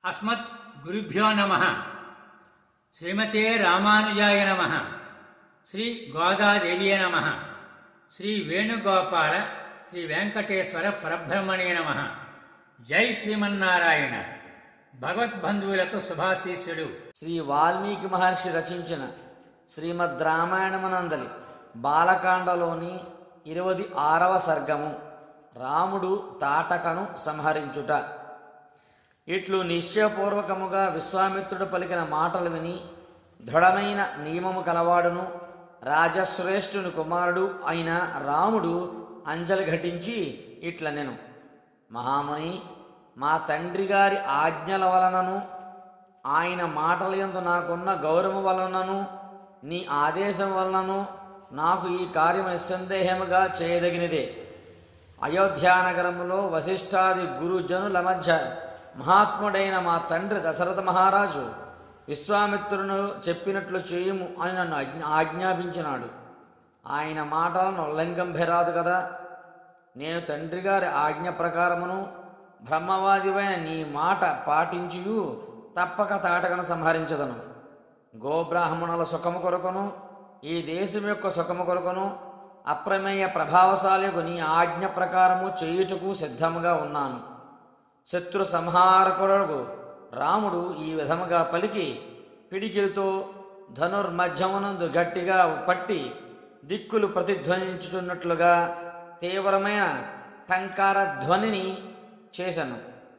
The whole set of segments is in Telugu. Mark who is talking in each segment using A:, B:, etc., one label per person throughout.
A: అస్మత్ గురుభ్యో నమ శ్రీమతే రామానుజాయ నమ శ్రీ గోదాదేవియ నమ శ్రీ వేణుగోపాల శ్రీ వెంకటేశ్వర పరబ్రహ్మణే నమ జై శ్రీమన్నారాయణ భగవద్బంధువులకు శుభాశీస్సుడు
B: శ్రీ వాల్మీకి మహర్షి రచించిన శ్రీమద్ రామాయణమనందలి బాలకాండలోని ఇరవది ఆరవ సర్గము రాముడు తాటకను సంహరించుట ఇట్లు నిశ్చయపూర్వకముగా విశ్వామిత్రుడు పలికిన మాటలు విని దృఢమైన నియమము కలవాడును రాజశ్రేష్ఠుని కుమారుడు అయిన రాముడు అంజలి ఘటించి ఇట్ల నేను మహాముని మా తండ్రి గారి ఆజ్ఞల వలనను ఆయన మాటల యందు నాకున్న గౌరవం వలనను నీ ఆదేశం వలనను నాకు ఈ కార్యం నిస్సందేహముగా చేయదగినదే అయోధ్యానగరములో వశిష్ఠాది గురుజనుల మధ్య మహాత్ముడైన మా తండ్రి దశరథ మహారాజు విశ్వామిత్రును చెప్పినట్లు చేయుము అని నన్ను ఆజ్ఞ ఆజ్ఞాపించినాడు ఆయన మాటలను ఉల్లంఘంభెరాదు కదా నేను తండ్రి గారి ఆజ్ఞ ప్రకారమును బ్రహ్మవాదివైన నీ మాట పాటించియు తప్పక తాటకను సంహరించదను గోబ్రాహ్మణుల సుఖము కొరకును ఈ దేశం యొక్క సుఖము కొరకును అప్రమేయ ప్రభావశాలికు నీ ఆజ్ఞ ప్రకారము చేయుటకు సిద్ధముగా ఉన్నాను శత్రు సంహారకుడు రాముడు ఈ విధముగా పలికి పిడికిలతో ధనుర్మధ్యమునందు గట్టిగా పట్టి దిక్కులు ప్రతిధ్వనించుతున్నట్లుగా తీవ్రమైన టంకార ధ్వనిని చేశాను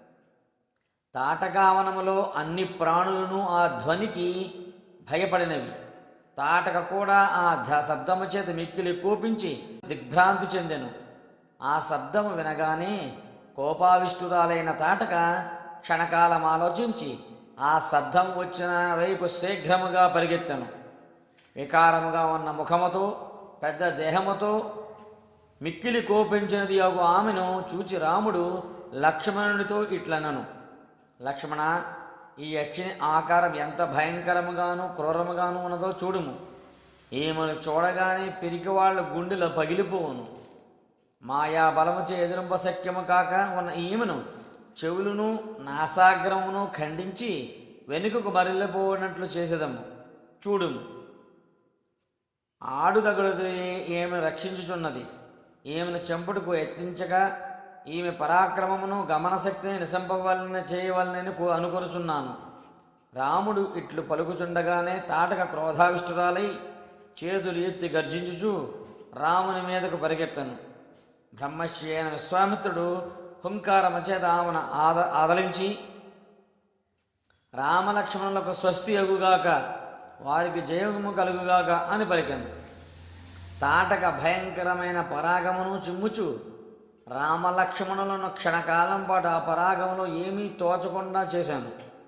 B: తాటకావనములో అన్ని ప్రాణులను ఆ ధ్వనికి భయపడినవి తాటక కూడా ఆ ధ శబ్దము చేత మిక్కిలి కోపించి దిగ్భ్రాంతి చెందెను ఆ శబ్దము వినగానే కోపావిష్టురాలైన తాటక క్షణకాలం ఆలోచించి ఆ శబ్దం వచ్చిన వైపు శీఘ్రముగా పరిగెత్తను వికారముగా ఉన్న ముఖముతో పెద్ద దేహముతో మిక్కిలి కోపించినది ఒక ఆమెను చూచి రాముడు లక్ష్మణుడితో ఇట్లనను లక్ష్మణ ఈ యక్షిని ఆకారం ఎంత భయంకరముగాను క్రూరముగాను ఉన్నదో చూడుము ఈమెను చూడగానే పిరికి వాళ్ళ గుండెలో పగిలిపోవును మాయా బలముచే ఎదురింప శక్యము కాక ఉన్న ఈమెను చెవులను నాసాగ్రమును ఖండించి వెనుకకు మరలిపోనట్లు చేసేదము చూడుము ఆడుదగడుతో ఈమె రక్షించుచున్నది ఈమెను చెంపుటకు యత్నించగా ఈమె పరాక్రమమును గమనశక్తిని నిశంపవలన చేయవలనని కో- అనుకొనుచున్నాను రాముడు ఇట్లు పలుకుచుండగానే తాటక క్రోధావిష్టురాలై చేతులు ఎత్తి గర్జించుచు రాముని మీదకు పరిగెత్తను బ్రహ్మశ్రీ అయిన విశ్వామిత్రుడు హుంకారమ చేత ఆమెను ఆద ఆదలించి రామలక్ష్మణులకు స్వస్తి అగుగాక వారికి జయము కలుగుగాక అని పలికాను తాటక భయంకరమైన పరాగమును చిమ్ముచు రామలక్ష్మణులను క్షణకాలం పాటు ఆ పరాగములో ఏమీ తోచకుండా చేశాను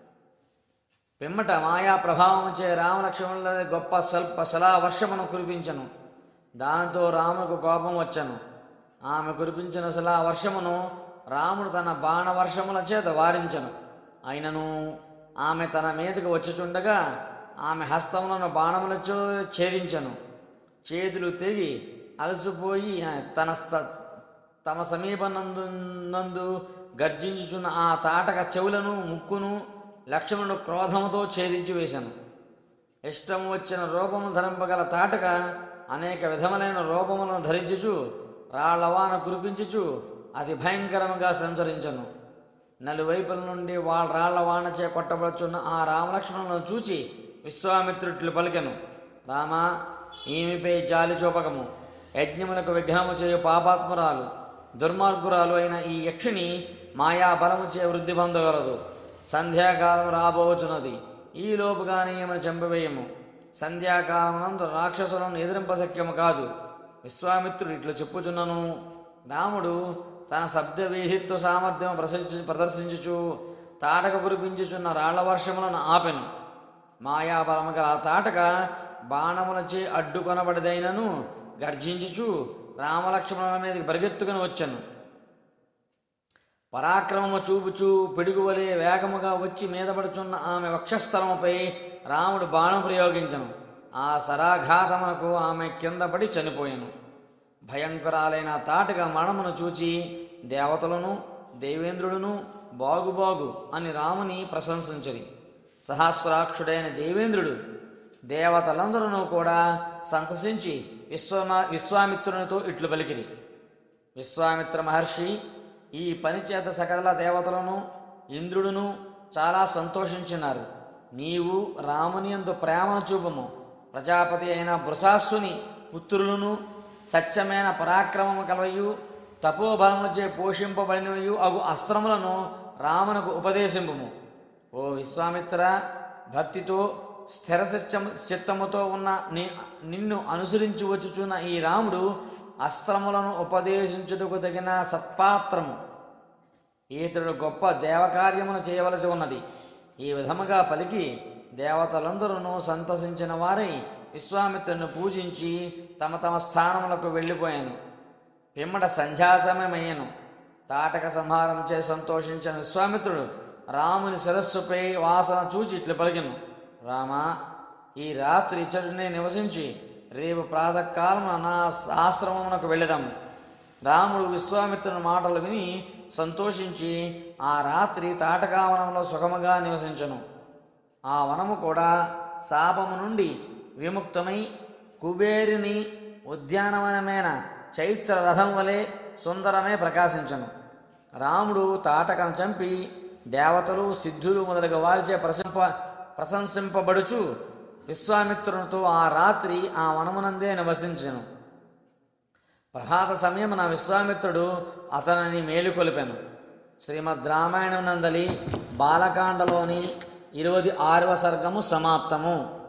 B: పిమ్మట మాయా ప్రభావముచే రామలక్ష్మణుల గొప్ప స్వల్ప శలా వర్షమును కురిపించను దానితో రాముకు కోపం వచ్చను ఆమె కురిపించిన శిలా వర్షమును రాముడు తన బాణ వర్షముల చేత వారించను అయినను ఆమె తన మీదకు వచ్చుచుండగా ఆమె హస్తములను బాణములచో ఛేదించను చేతులు తెగి అలసిపోయి తన స్థ- తమ సమీపనందు నందు గర్జించుచున్న ఆ తాటక చెవులను ముక్కును లక్ష్మణుడు క్రోధముతో ఛేదించి వేశాను ఇష్టం వచ్చిన రూపము ధరింపగల తాటక అనేక విధములైన రూపములను ధరించుచు రాళ్లవాన కురిపించుచు అతి భయంకరముగా సంచరించను నలువైపుల నుండి వాళ్ళ రాళ్ల వానచే కొట్టబడుచున్న ఆ రామలక్ష్మణులను చూచి విశ్వామిత్రుట్లు పలికెను రామా ఈమెపై జాలి చూపకము యజ్ఞములకు విఘ్నము చేయు పాపాత్మురాలు దుర్మార్గురాలు అయిన ఈ యక్షిని మాయా బలముచే వృద్ధి పొందగలదు సంధ్యాకాలం రాబోచున్నది ఈ లోపుగానే ఈమెను చంపవేయము సంధ్యాకాలం నందు రాక్షసులను ఎదిరింపశక్యము కాదు విశ్వామిత్రుడు ఇట్లు చెప్పుచున్నను రాముడు తన శబ్ద వేహిత్వ సామర్థ్యం ప్రదర్శించు ప్రదర్శించుచు తాటక కురిపించుచున్న రాళ్ల వర్షములను ఆపెను మాయాబలము గల ఆ తాటక బాణములచే అడ్డుకొనబడిదైనను గర్జించుచు రామలక్ష్మణుల మీదకి పరిగెత్తుకుని వచ్చాను పరాక్రమము చూపుచూ పిడుగువలే వేగముగా వచ్చి మీదపడుచున్న ఆమె వక్షస్థలముపై రాముడు బాణం ప్రయోగించను ఆ సరాఘాతమునకు ఆమె కింద పడి చనిపోయాను భయంకరాలైన తాటక మరణమును చూచి దేవతలను దేవేంద్రుడును బాగు బాగు అని రాముని ప్రశంసించరి సహస్రాక్షుడైన దేవేంద్రుడు దేవతలందరూ కూడా సంతసించి విశ్వమా విశ్వామిత్రునితో ఇట్లు పలికిరి విశ్వామిత్ర మహర్షి ఈ పని చేత సకల దేవతలను ఇంద్రుడును చాలా సంతోషించినారు నీవు రాముని యందు ప్రేమను చూపము ప్రజాపతి అయిన బృషాస్సుని పుత్రులను సత్యమైన పరాక్రమము కలవయు తపోబలముచే పోషింపబడినయు అగు అస్త్రములను రామునకు ఉపదేశింపుము ఓ విశ్వామిత్ర భక్తితో స్థిర చిత్తము చిత్తముతో ఉన్న ని నిన్ను అనుసరించి వచ్చుచున్న ఈ రాముడు అస్త్రములను ఉపదేశించుటకు తగిన సత్పాత్రము ఈతడు గొప్ప దేవకార్యమును చేయవలసి ఉన్నది ఈ విధముగా పలికి దేవతలందరూ సంతసించిన వారై విశ్వామిత్రుని పూజించి తమ తమ స్థానములకు వెళ్ళిపోయాను పిమ్మట సంధ్యాసమయమయ్యను తాటక సంహారం చే సంతోషించిన విశ్వామిత్రుడు రాముని శిరస్సుపై వాసన చూచి ఇట్లు పలికిను రామా ఈ రాత్రి ఇచ్చటినే నివసించి రేపు ప్రాతకాలమున నా ఆశ్రమమునకు వెళ్ళదాము రాముడు విశ్వామిత్రుని మాటలు విని సంతోషించి ఆ రాత్రి తాటకావనంలో సుఖముగా నివసించను ఆ వనము కూడా శాపము నుండి విముక్తమై కుబేరుని ఉద్యానవనమైన చైత్ర రథం వలె సుందరమే ప్రకాశించను రాముడు తాటకను చంపి దేవతలు సిద్ధులు మొదలగు వారిచే ప్రశంప ప్రశంసింపబడుచు విశ్వామిత్రునితో ఆ రాత్రి ఆ వనమునందే నివసించెను ప్రభాత సమయమున విశ్వామిత్రుడు అతనిని మేలుకొలిపెను శ్రీమద్ రామాయణం నందలి బాలకాండలోని ఇరవై ఆరవ సర్గము సమాప్తము